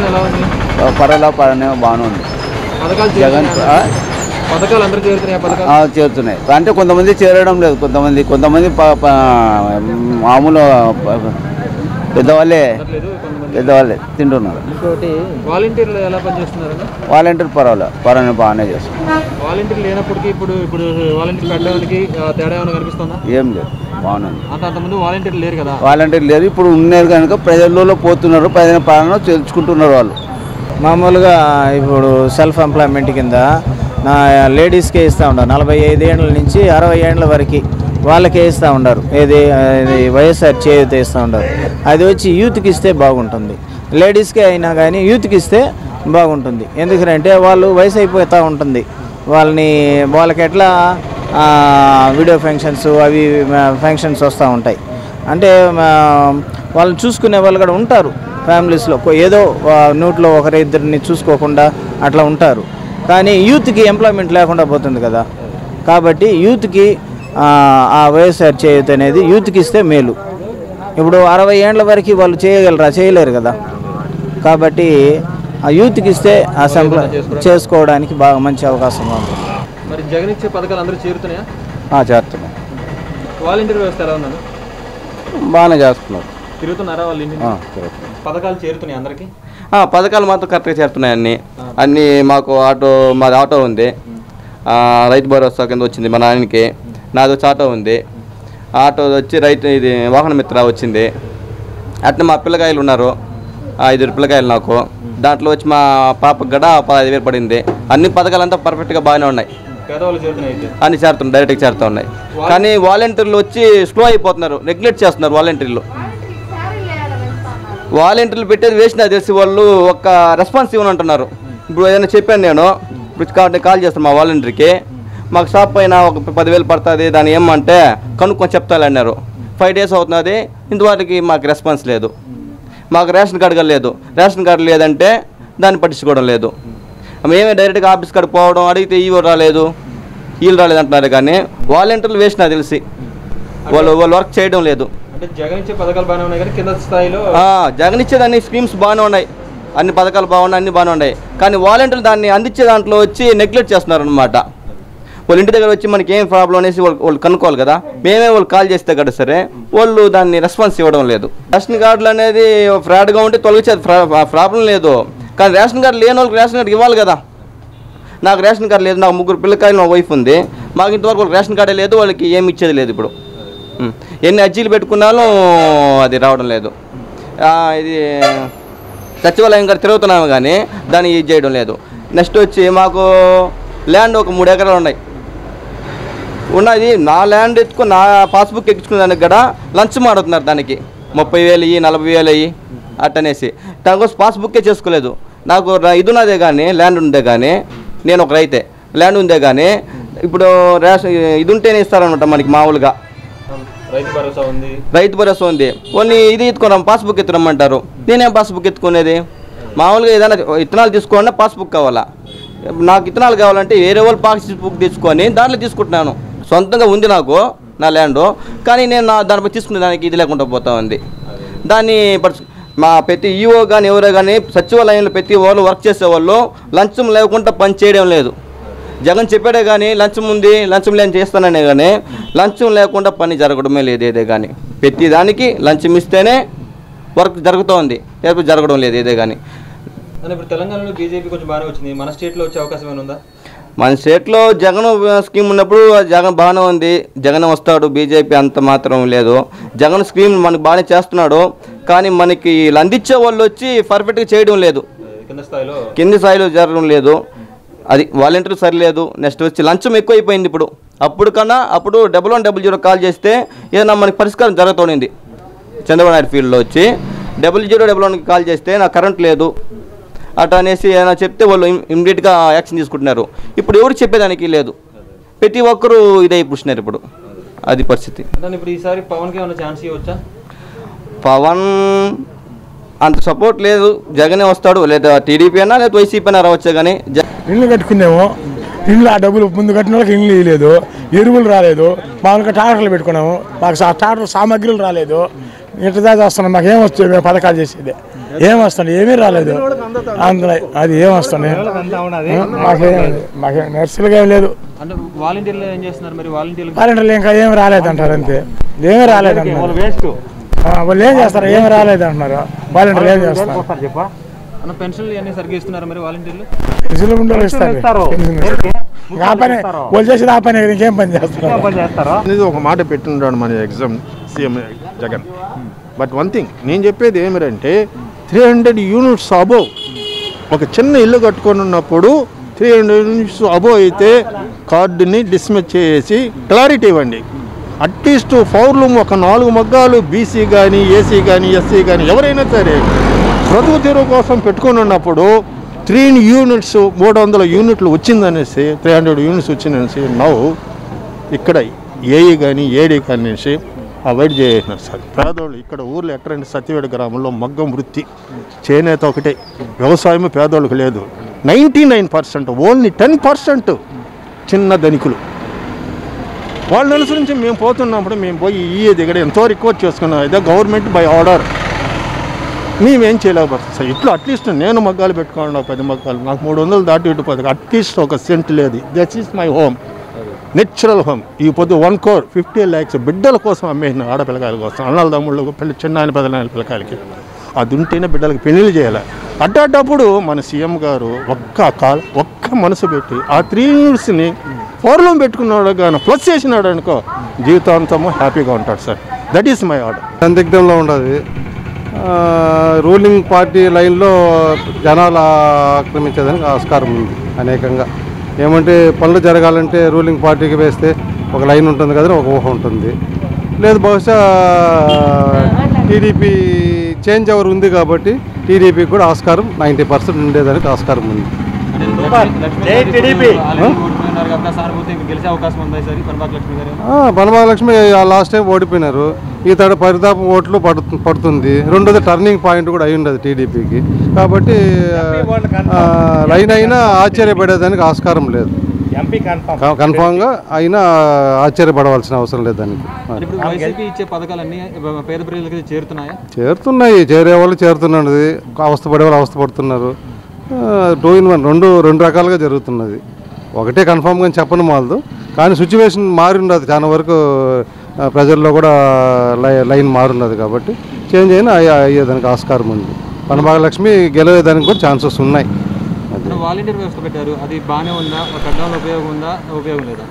ఎలా ఉంది పర్వాలా పర్వాలేదు బాగానే ఉంది పథకాలు జగన్ చేరుతున్నాయా? ఆ, పథకాలు అందరూ చేరుతున్నాయి పథకాలు ఆ, చేరుతున్నాయి అంటే కొంతమంది చేరడం లేదు కొంతమంది కొంతమంది ప- ప- మామూలు ప- పెద్దవాళ్ళే లేదు కొంతమంది పెద్దవాళ్ళే తింటున్నారు ఇంకోటి వాలంటీర్లు ఎలా పనిచేస్తున్నారన్న వాలంటీర్ పర్వాలేదు పర్వాలేదు బాగానే చేస్తున్నారు వాలంటీర్ లేనప్పటికీ ఇప్పుడు ఇప్పుడు వాలంటీర్ పెట్టడానికి ఆ, తేడా ఏమైనా కనిపిస్తుందా ఏం లేదు బాగానే ఉంది అంత అంతమంది వాలంటీర్లు లేరు కదా వాలంటీర్ లేరు ఇప్పుడు ఉన్నారు కనుక ప్రజల్లో పోతున్నారు ప్రజల పాలన తెలుసుకుంటున్నారు వాళ్ళు మామూలుగా ఇప్పుడు సెల్ఫ్ ఎంప్లాయ్మెంట్ కింద నా లేడీస్కే ఇస్తూ ఉన్నారు నలభై ఐదు ఏళ్ళ నుంచి అరవై ఏళ్ళ వరకు వాళ్ళకే ఇస్తూ ఉన్నారు ఏది ఇది వైఎస్ఆర్ చేయూత ఇస్తూ ఉన్నారు అది వచ్చి యూత్కి ఇస్తే బాగుంటుంది లేడీస్కే అయినా కానీ యూత్కి ఇస్తే బాగుంటుంది ఎందుకంటే వాళ్ళు వయసు అయిపోతూ ఉంటుంది వాళ్ళని వాళ్ళకి ఎట్లా ఆ, వీడియో ఫంక్షన్స్ అవి ఫంక్షన్స్ వస్తూ ఉంటాయి అంటే మా, వాళ్ళని చూసుకునే వాళ్ళు కూడా ఉంటారు ఫ్యామిలీస్లో కొ- ఏదో ఆ, నూట్లో ఒకరి ఇద్దరిని చూసుకోకుండా అట్లా ఉంటారు కానీ యూత్కి ఎంప్లాయ్మెంట్ లేకుండా పోతుంది కదా కాబట్టి యూత్కి ఆ, ఆ వైఎస్ఆర్ చేయూత అనేది యూత్కి ఇస్తే మేలు ఇప్పుడు అరవై ఏండ్ల వరకు వాళ్ళు చేయగలరా చేయలేరు కదా కాబట్టి ఆ యూత్కి ఇస్తే ఆ సంప్ల చేసుకోవడానికి బాగా మంచి అవకాశం ఉంది మరి జగన్ ఇచ్చే పథకాలు అందరూ చేరుతున్నాయా చేస్తున్నాం వాలంటీర్ వ్యవస్థ ఎలా ఉన్నాను బాగానే చేస్తున్నారు తిరుగుతున్నారా వాళ్ళ ఇంటిని పథకాలు చేరుతున్నాయి అందరికి ఆ, పథకాలు మాత్రం కరెక్ట్గా చేరుతున్నాయి అన్నీ అన్నీ మాకు ఆటో మాది ఆటో ఉంది ఆ, రైతు భరోసా కింద వచ్చింది మా నాయనకి నాది వచ్చి ఆటో ఉంది ఆటో వచ్చి రైతు ఇది వాహన మిత్ర వచ్చింది అట్నే మా పిల్లకాయలు ఉన్నారు ఆ, ఐదుగురు పిల్లకాయలు నాకు దాంట్లో వచ్చి మా పాపకు గడ పదహైదు వేలు పడింది అన్ని పథకాలంతా పర్ఫెక్ట్గా బాగానే ఉన్నాయి పేదవాళ్ళు చేరుతున్నాయి అయితే అన్ని చేరుతున్నాయి డైరెక్ట్గా చేరుతూ ఉన్నాయి కానీ వాలంటీర్లు వచ్చి స్లో అయిపోతున్నారు నెగ్లెక్ట్ చేస్తున్నారు వాలంటీర్లు వాలంటీర్లు పెట్టేది వేస్ట్ నాకు తెలిసి వాళ్ళు ఒక రెస్పాన్స్ ఇవ్వని అంటున్నారు ఇప్పుడు ఏదైనా చెప్పాను నేను ఇప్పుడు కాబట్టి కాల్ చేస్తాను మా వాలంటీర్కి మాకు షాప్ పైన ఒక పదివేలు పడుతుంది దాని ఏమంటే కనుక్కొని చెప్తాను అన్నారు ఫైవ్ డేస్ అవుతున్నది ఇంతవరకు మాకు రెస్పాన్స్ లేదు మాకు రేషన్ కార్డు కూడా లేదు రేషన్ కార్డు లేదంటే దాన్ని పట్టించుకోవడం లేదు మేమే డైరెక్ట్గా ఆఫీస్ కాడికి పోవడం అడిగితే ఈవో రాలేదు వీళ్ళు రాలేదు అంటున్నారు కానీ వాలంటీర్లు వేస్ట్ నాకు తెలిసి వాళ్ళు వాళ్ళు వర్క్ చేయడం లేదు అంటే జగన్ ఇచ్చే పథకాలు బాగానే ఉన్నాయి కానీ కింద స్థాయిలో ఆ, జగన్ ఇచ్చే అన్ని స్కీమ్స్ బాగానే ఉన్నాయి అన్ని పథకాలు బాగున్నాయి అన్ని బాగానే ఉన్నాయి కానీ వాలంటీర్లు దాన్ని అందించే దాంట్లో వచ్చి నెగ్లెక్ట్ చేస్తున్నారు అనమాట వాళ్ళ ఇంటి దగ్గర వచ్చి మనకి ఏం ప్రాబ్లం అనేసి వాళ్ళు వాళ్ళు కనుక్కోవాలి కదా మేమే వాళ్ళు కాల్ చేస్తే కదా సరే వాళ్ళు దాన్ని రెస్పాన్స్ ఇవ్వడం లేదు రేషన్ కార్డులు అనేది ఫ్రాడ్గా ఉంటే తొలగించేది ప్రాబ్లం లేదు కానీ రేషన్ కార్డు లేని వాళ్ళకి రేషన్ కార్డు ఇవ్వాలి కదా నాకు రేషన్ కార్డు లేదు నాకు ముగ్గురు పిల్లకాయలు మా వైఫ్ ఉంది మాకు ఇంతవరకు వాళ్ళకి రేషన్ కార్డే లేదు వాళ్ళకి ఏమి ఇచ్చేది లేదు ఇప్పుడు ఉం. ఎన్ని అర్జీలు పెట్టుకున్నాலும் అది రావడం లేదు ఆ, ఇది సచివాలయం గారు తిరుగుతున్నాము కానీ దాన్ని ఇది చేయడం లేదు నెక్స్ట్ వచ్చి మాకు ల్యాండ్ ఒక మూడు ఎకరాలు ఉన్నాయి ఉన్నది నా ల్యాండ్ ఎత్తుకుని నా పాస్బుక్ ఎక్కించుకునే దానికి కూడా లంచం ఆడుతున్నారు దానికి ముప్పై వేలు అయ్యి నలభై వేలు అయ్యి అట్టనేసి దానికోసం పాస్బుక్కే చేసుకోలేదు నాకు ర- ఇది ఉన్నదే కానీ ల్యాండ్ ఉందే కానీ నేను ఒక రైతే ల్యాండ్ ఉందే కానీ ఇప్పుడు రేషన్ ఇది ఉంటేనే ఇస్తారనమాట మనకి మామూలుగా రైతు భరోసా ఉంది రైతు భరోసా ఉంది కొన్ని ఇది ఎత్తుకున్నాం పాస్బుక్ ఎత్తురమ్మంటారు నేనేం పాస్బుక్ ఎత్తుకునేది మామూలుగా ఏదైనా ఇత్తనాలు తీసుకోవాలన్నా పాస్బుక్ కావాలా నాకు ఇత్తనాలు కావాలంటే వేరే వాళ్ళు పాస్బుక్ తీసుకొని దాంట్లో తీసుకుంటున్నాను సొంతంగా ఉంది నాకు నా ల్యాండ్ కానీ నేను నా దానిపై తీసుకునే దానికి ఇది లేకుండా పోతా ఉంది దాన్ని పర్స్- మా ప్రతి ఈఓ కానీ ఎవరో కానీ సచివాలయంలో ప్రతి వాళ్ళు వర్క్ చేసేవాళ్ళు లంచం లేకుండా పని చేయడం లేదు జగన్ చెప్పాడే కానీ లంచం ఉంది లంచం లేని చేస్తాననే కానీ లంచం లేకుండా పని జరగడమే లేదు ఏదే కానీ ప్రతి దానికి లంచం ఇస్తేనే వర్క్ జరుగుతోంది లేకపోతే జరగడం లేదు ఏదే కానీ అని ఇప్పుడు తెలంగాణలో బీజేపీ కొంచెం బాగానే వచ్చింది మన స్టేట్లో వచ్చే అవకాశం ఏమైనా ఉందా మన స్టేట్లో జగన్ స్కీమ్ ఉన్నప్పుడు జగన్ బాగానే ఉంది జగన్ వస్తాడు బీజేపీ అంత మాత్రం లేదు జగన్ స్కీమ్ మనకు బాగానే చేస్తున్నాడు కానీ మనకి వీళ్ళు అందించే వాళ్ళు వచ్చి పర్ఫెక్ట్గా చేయడం లేదు కింద స్థాయిలో కింది స్థాయిలో జరగడం లేదు అది వాలంటీర్ సరిలేదు నెక్స్ట్ వచ్చి లంచం ఎక్కువైపోయింది ఇప్పుడు అప్పుడు కన్నా అప్పుడు double one double zero call చేస్తే ఏదైనా మనకి పరిష్కారం జరుగుతుంది చంద్రబాబు నాయుడు ఫీల్డ్లో వచ్చి డబుల్ జీరో డబుల్ వన్కి కాల్ చేస్తే నాకు కరెంట్ లేదు అట్లా అనేసి ఏదైనా చెప్తే వాళ్ళు ఇమ్మీడియట్గా యాక్షన్ తీసుకుంటున్నారు ఇప్పుడు ఎవరు చెప్పేదానికి లేదు ప్రతి ఒక్కరూ ఇదై పుట్టినారు ఇప్పుడు అది పరిస్థితి అంటే ఇప్పుడు ఈసారి పవన్కి ఏమైనా ఛాన్స్ ఇవ్వచ్చా పవన్ అంత సపోర్ట్ లేదు జగనే వస్తాడు లేదా టీడీపీ అయినా లేదా వైసీపీ అయినా రావచ్చు కానీ జ ఇల్లు కట్టుకున్నాము ఇల్లు ఆ డబ్బులు ముందు కట్టిన వాళ్ళకి ఇల్లు ఇవ్వలేదు ఎరువులు రాలేదు మామూలుగా ట్రాక్టర్లు పెట్టుకున్నాము మాకు సా- ట్రాక్టర్ సామాగ్రిలు రాలేదు ఇట్లా చేస్తున్నాం మాకు ఏం వస్తుంది మేము పథకాలు చేసేది ఏం వస్తుంది ఏమీ రాలేదు అందులో అది ఏం వస్తున్నాయి అంతా ఉన్నది మాకేం మాకేం నర్సులుగా ఏం లేదు అంటే వాలంటీర్లు ఏం చేస్తున్నారు మరి వాలంటీర్లు వాలంటీర్లు ఇంకా ఏం రాలేదంటారు అంతే ఏమీ రాలేదంటున్నారు వేస్ట్ ఆ, వాళ్ళు ఏం చేస్తారు ఏమి రాలేదంటున్నారు వాలంటీర్లు ఏం చేస్తారు చెప్పా అన్న పెన్షన్లు ఇవన్నీ సరిగ్గా ఇస్తున్నారు మరి వాలంటీర్లు పెన్షన్లు ఉండేవాళ్ళు ఇస్తారు ఇస్తారు. పెన్షన్ ఇస్తారు. ఇంకా ఆ పని వాళ్ళు చేసేది ఆ పని కదా, ఇంకేం పని చేస్తారు పని చేస్తారా అనేది ఒక మాట పెట్టినాడు మన ఎగ్జామ్ CM Jagan but one thing నేను చెప్పేది ఏమిటంటే త్రీ హండ్రెడ్ యూనిట్స్ అబోవ్ ఒక చిన్న ఇల్లు కట్టుకొని ఉన్నప్పుడు త్రీ హండ్రెడ్ యూనిట్స్ అబోవ్ అయితే కార్డుని డిస్మిస్ చేసి క్లారిటీ ఇవ్వండి అట్లీస్ట్ పౌర్లు ఒక నాలుగు మగ్గాలు బీసీ కానీ ఏసీ కానీ ఎస్సీ కానీ ఎవరైనా సరే బ్రతుకు తెరువు కోసం పెట్టుకొని ఉన్నప్పుడు త్రీ యూనిట్స్ మూడు వందల యూనిట్లు వచ్చిందనేసి త్రీ హండ్రెడ్ యూనిట్స్ వచ్చిందనేసి నవ్వు ఇక్కడ ఏఈ కానీ ఏడీ కానీ అనేసి అవాయిడ్ చేసినారు సార్ పేదోళ్ళు ఇక్కడ ఊర్లో ఎక్కడంటే సత్యవేడ గ్రామంలో మగ్గం వృత్తి చేనేత ఒకటే వ్యవసాయం పేదోళ్ళకి లేదు ninety nine percent only ten percent చిన్న ధనికులు వాళ్ళని అనుసరించి మేము పోతున్నప్పుడు మేము పోయి ఈ దగ్గర ఎంతో రిక్వెస్ట్ చేసుకున్నాం ఇదే గవర్నమెంట్ బై ఆర్డర్ మేమేం చేయలేకపోతాం సార్ ఇట్లా అట్లీస్ట్ నేను మగ్గాలు పెట్టుకోండి పది మగ్గాలు నాకు మూడు వందలు దాటి ఇటు పది అట్లీస్ట్ ఒక సెంట్ లేదు that is my home natural home ఈ పొద్దు వన్ కోర్ ఫిఫ్టీ ల్యాక్స్ బిడ్డల కోసం అమ్మేసిన ఆడపిల్లకాయల కోసం అన్నల తమ్ముళ్ళు పిల్ల చిన్న పెద్దనాయన పిల్లకాయలకి అది ఉంటేనే బిడ్డలకి పెళ్లిళ్ళు చేయాలి అడ్డాటప్పుడు మన సీఎం గారు ఒక్క కాల్ ఒక్క మనసు పెట్టి ఆ త్రీ యూనిట్స్ని ఫోర్లో పెట్టుకున్నాడు కానీ ప్లస్ చేసినాడు అనుకో జీవితాంతము హ్యాపీగా ఉంటాడు sir that is my order సందిగ్ధంలో ఉండదు రూలింగ్ పార్టీ లైన్లో జనాలు ఆక్రమించేదానికి ఆస్కారం ఉంది అనేకంగా ఏమంటే పనులు జరగాలంటే రూలింగ్ పార్టీకి వేస్తే ఒక లైన్ ఉంటుంది కదా ఒక ఊహ ఉంటుంది లేదు బహుశా టీడీపీ చేంజ్ ఓవర్ ఉంది కాబట్టి టీడీపీకి కూడా ఆస్కారం నైంటీ పర్సెంట్ ఉండేదానికి ఆస్కారం ఉంది ఓడిపోయినారు కదా సానుభూతి ఇంకా గెలిచే అవకాశం ఉందా సరే పరమాక్ లక్ష్మి గారు బలమహాలక్ష్మి లాస్ట్ టైం ఓడిపోయినారు ఈ తడ పరితాపం ఓట్లు పడు పడుతుంది రెండోది టర్నింగ్ పాయింట్ కూడా అయి ఉండదు టీడీపీకి కాబట్టి ఆ, లైన్ అయినా ఆశ్చర్యపడేదానికి ఆస్కారం లేదు ఎంపీ కన్ఫర్మ్ క- కన్ఫామ్గా అయినా ఆశ్చర్యపడవలసిన అవసరం లేదు దానికి ఇప్పుడు వైసీపీ ఇచ్చే పథకాలన్నీ పేద ప్రజలకి చేరుతున్నాయా చేరుతున్నాయి చేరే వాళ్ళు చేరుతున్నది అవస్థపడే వాళ్ళు అవస్థపడుతున్నారు టూ ఇన్ వన్ రెండు రెండు రకాలుగా జరుగుతున్నది ఒకటే కన్ఫామ్గా చెప్పను మాలదు కానీ సిచ్యువేషన్ మారి ఉండదు చాలా వరకు ఆ, ప్రజల్లో కూడా లై లైన్ మారున్నది కాబట్టి చేంజ్ అయినా అయ్యే అయ్యేదానికి ఆస్కారం ఉంది పనభాగలక్ష్మి గెలవేదానికి కూడా ఛాన్సెస్ ఉన్నాయి అది ఇప్పుడు వాలంటీర్ వ్యవస్థ పెట్టారు అది బాగానే ఉందా పెట్టడంలో ఉపయోగం ఉందా ఉపయోగం లేదా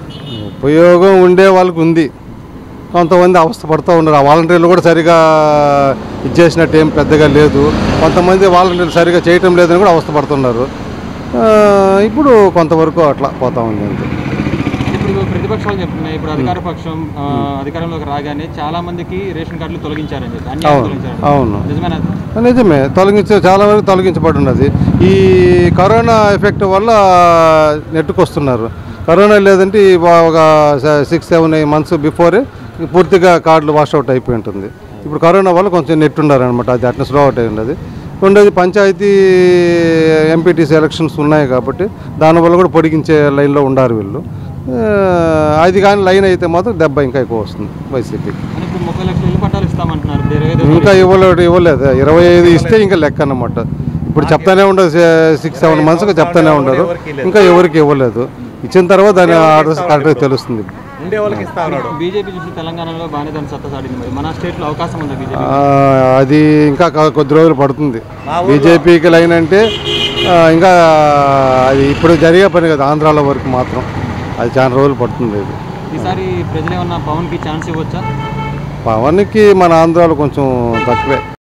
ఉపయోగం ఉండే వాళ్ళకి ఉంది కొంతమంది అవస్థ పడుతూ ఉన్నారు ఆ వాలంటీర్లు కూడా సరిగా ఇచ్చేసినట్టు ఏం పెద్దగా లేదు కొంతమంది వాలంటీర్లు సరిగా చేయటం లేదని కూడా అవస్థ పడుతున్నారు ఆ, ఇప్పుడు కొంతవరకు అట్లా పోతా ఉంది అంతే ఇప్పుడు ప్రతిపక్షాలు చెప్తున్నాయి ఇప్పుడు అధికార పక్షం ఆ, అధికారంలోకి రాగానే చాలా మందికి రేషన్ కార్డులు తొలగించారని చెప్పి అన్ని అవును తొలగించారు అవును నిజమేనా నిజమే తొలగించే చాలా వరకు తొలగించబడి ఉన్నది ఈ కరోనా ఎఫెక్ట్ వల్ల నెట్టుకొస్తున్నారు కరోనా లేదంటే ఈ వా- ఒక సిక్స్ సెవెన్ మంత్స్ బిఫోరే పూర్తిగా కార్డులు వాష్అవుట్ అయిపోయి ఉంటుంది ఇప్పుడు కరోనా వల్ల కొంచెం నెట్ ఉన్నారనమాట అది అట్లా స్లో అవుట్ అయి ఉన్నది రెండోది పంచాయతీ ఎంపీటీసీ ఎలక్షన్స్ ఉన్నాయి కాబట్టి దానివల్ల కూడా పొడిగించే లైన్లో ఉండారు వీళ్ళు ఆ, అది కానీ లైన్ అయితే మాత్రం దెబ్బ ఇంకా ఎక్కువ వస్తుంది వైసీపీకి అని ఇప్పుడు ముప్పై లక్షల ఇల్లు పట్టాలు ఇస్తామంటున్నారు ఇప్పుడు ఇరవై ఐదు ఇంకా ఇవ్వలేదు ఇవ్వలేదు ఇరవై ఐదు ఇస్తే ఇంకా లెక్క అన్నమాట ఇప్పుడు చెప్తానే ఉండదు సిక్స్ సెవెన్ మంత్స్కి చెప్తానే ఉండదు ఇంకా ఎవరికి ఇవ్వలేదు ఇచ్చిన తర్వాత దాని ఆర్డర్స్ కరెక్ట్గా తెలుస్తుంది బీజేపీ చూసి తెలంగాణలో బాగానే దాన్ని సత్తా సాడింది మరి మన స్టేట్ లో అవకాశం ఉందా బీజేపీ ఆ, అది ఇంకా కా- కొద్ది రోజులు పడుతుంది బీజేపీకి లైన్ అంటే ఆ, ఇంకా అది ఇప్పుడు జరిగే పని కదా ఆంధ్రాలో వరకు మాత్రం అది చాలా రోజులు పడుతుంది అది ఈసారి ప్రజలు ఏమన్నా పవన్ కి ఛాన్స్ ఇవ్వచ్చా పవన్కి మన ఆంధ్రాలో కొంచెం తక్కువే